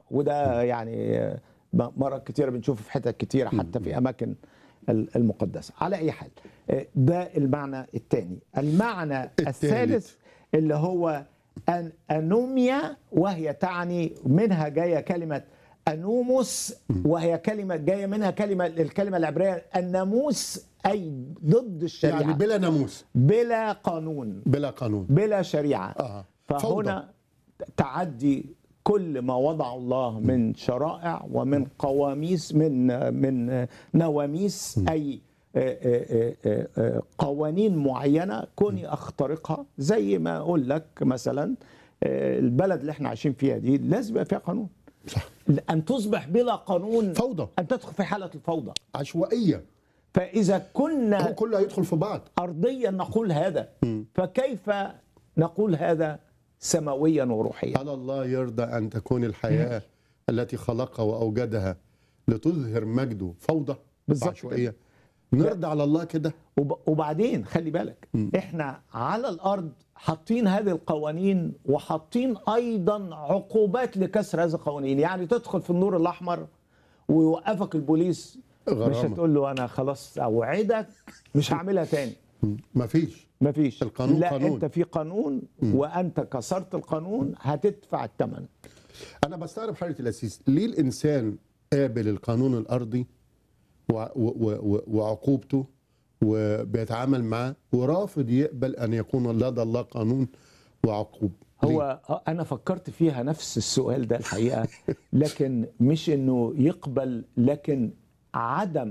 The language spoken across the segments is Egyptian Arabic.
وده يعني آه، مرات كتيره بنشوفه في حتت كتيره حتى في اماكن ال- المقدسه على اي حال آه، ده المعنى الثاني المعنى الثالث. الثالث اللي هو أن أنوميا وهي تعني منها جاية كلمة أنوموس وهي كلمة جاية منها كلمة الكلمة العبرية الناموس أي ضد الشريعة يعني بلا ناموس بلا قانون بلا قانون بلا شريعة آه. فهنا تعدي كل ما وضع الله من شرائع ومن قواميس من من نواميس اي آه، آه، آه، آه، قوانين معينه كوني اخترقها زي ما اقول لك مثلا آه، البلد اللي احنا عايشين فيها دي لازم يبقى فيها قانون صح ان تصبح بلا قانون فوضى ان تدخل في حاله الفوضى عشوائيه فاذا كنا هو كله هيدخل في بعض ارضيا نقول هذا فكيف نقول هذا سماويا وروحيا هل الله يرضى ان تكون الحياه التي خلقها واوجدها لتظهر مجده فوضى بالظبط عشوائيه نرضى على الله كده وب- وبعدين خلي بالك احنا على الارض حاطين هذه القوانين وحاطين ايضا عقوبات لكسر هذه القوانين يعني تدخل في النور الاحمر ويوقفك البوليس مش غرامة. هتقول له انا خلاص اوعدك مش هعملها تاني مفيش مفيش القانون لا قانون. انت في قانون وانت كسرت القانون هتدفع الثمن انا بستغرب حاله الاسيس ليه الانسان قابل القانون الارضي و- و- و- و- وعقوبته وبيتعامل معاه ورافض يقبل ان يكون لدى الله قانون وعقوب ليه؟ هو انا فكرت فيها نفس السؤال ده الحقيقه لكن مش انه يقبل لكن عدم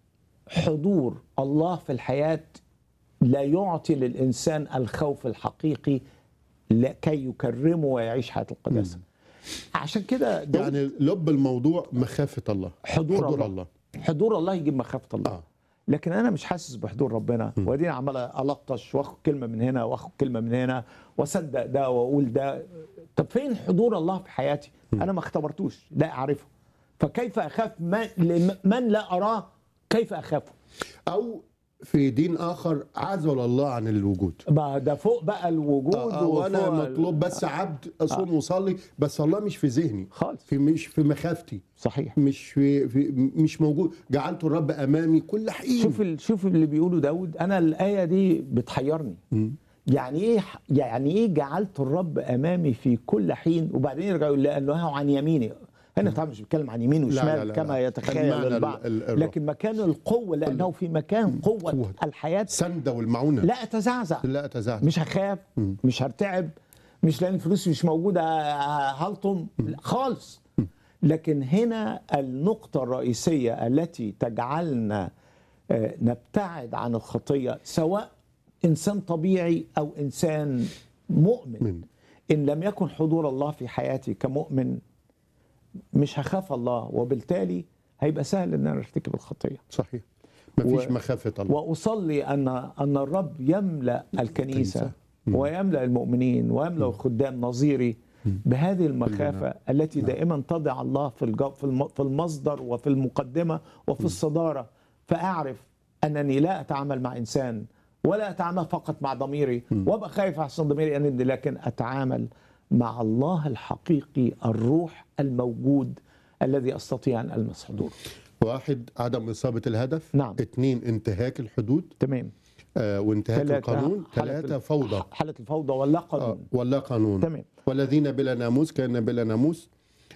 حضور الله في الحياه لا يعطي للانسان الخوف الحقيقي لكي يكرمه ويعيش حياه القداسه عشان كده داود يعني لب الموضوع مخافه الله حضور, حضور الله. الله حضور الله يجيب مخافه الله آه. لكن انا مش حاسس بحضور ربنا واديني عمال الطش واخد كلمه من هنا واخد كلمه من هنا واصدق ده واقول ده طب فين حضور الله في حياتي انا ما اختبرتوش لا اعرفه فكيف اخاف من, من لا اراه كيف اخافه او في دين اخر عزل الله عن الوجود ما ده فوق بقى الوجود آه، آه، وانا وفوق ال- مطلوب بس عبد اصوم وصلي بس الله مش في ذهني خالص في مش في مخافتي صحيح مش في, في مش موجود جعلت الرب امامي كل حين شوف ال- شوف اللي بيقوله داود انا الايه دي بتحيرني يعني ايه يعني ايه جعلت الرب امامي في كل حين وبعدين يرجع يقول لانه عن يميني هنا طبعا مش بيتكلم عن يمين لا، وشمال لا، لا، كما لا. يتخيل المعنى البعض ال- ال- الروح. لكن مكان القوه لانه في مكان قوه قوة. الحياه سندة والمعونة لا اتزعزع لا أتزعل مش هخاف مش هرتعب مش لان فلوسي مش موجوده هلطم لا، خالص لكن هنا النقطه الرئيسيه التي تجعلنا آه، نبتعد عن الخطيه سواء انسان طبيعي او انسان مؤمن من. ان لم يكن حضور الله في حياتي كمؤمن مش هخاف الله وبالتالي هيبقى سهل ان انا ارتكب الخطيه صحيح مفيش و- مخافة الله واصلي ان ان الرب يملا الكنيسه ويملا المؤمنين ويملا الخدام نظيري بهذه المخافه التي دائما تضع الله في الج- في الم- في المصدر وفي المقدمه وفي الصداره فاعرف انني لا اتعامل مع انسان ولا اتعامل فقط مع ضميري وابقى خايف احسن ضميري ان لكن اتعامل مع الله الحقيقي الروح الموجود الذي استطيع ان المس حضوره واحد عدم إصابة الهدف نعم. اثنين انتهاك الحدود تمام آه وانتهاك ثلاثة القانون حالة ثلاثة ال- فوضى حالة الفوضى ولا آه قانون ولا قانون تمام. والذين بلا ناموس كان بلا ناموس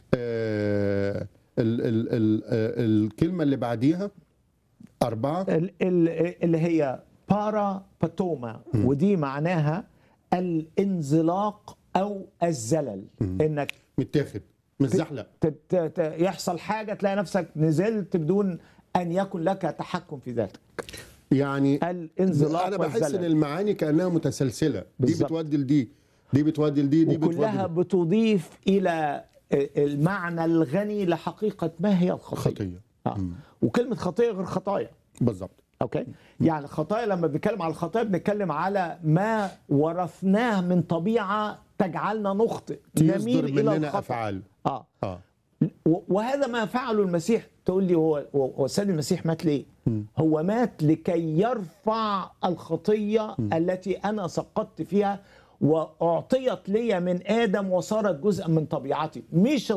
آه ال ال ال آه الكلمة اللي بعديها أربعة ال- ال- اللي هي بارا باتوما ودي معناها الانزلاق او الزلل انك متاخد متزحلق ت- ت- ت- يحصل حاجه تلاقي نفسك نزلت بدون ان يكن لك تحكم في ذاتك يعني الانزلاق انا بحس ان والزلل المعاني كانها متسلسله دي بالظبط. بتودي لدي دي بتودي لدي دي وكلها بتودي بتضيف الى المعنى الغني لحقيقه ما هي الخطيه خطيه آه. وكلمه خطيه غير خطايا بالظبط اوكي يعني الخطايا لما بنتكلم على الخطايا بنتكلم على ما ورثناه من طبيعه تجعلنا نخطئ يصدر الى مننا الخطأ. افعال اه اه و- وهذا ما فعله المسيح تقول لي هو هو السيد المسيح مات ليه؟ هو مات لكي يرفع الخطيه التي انا سقطت فيها واعطيت لي من ادم وصارت جزءا من طبيعتي مش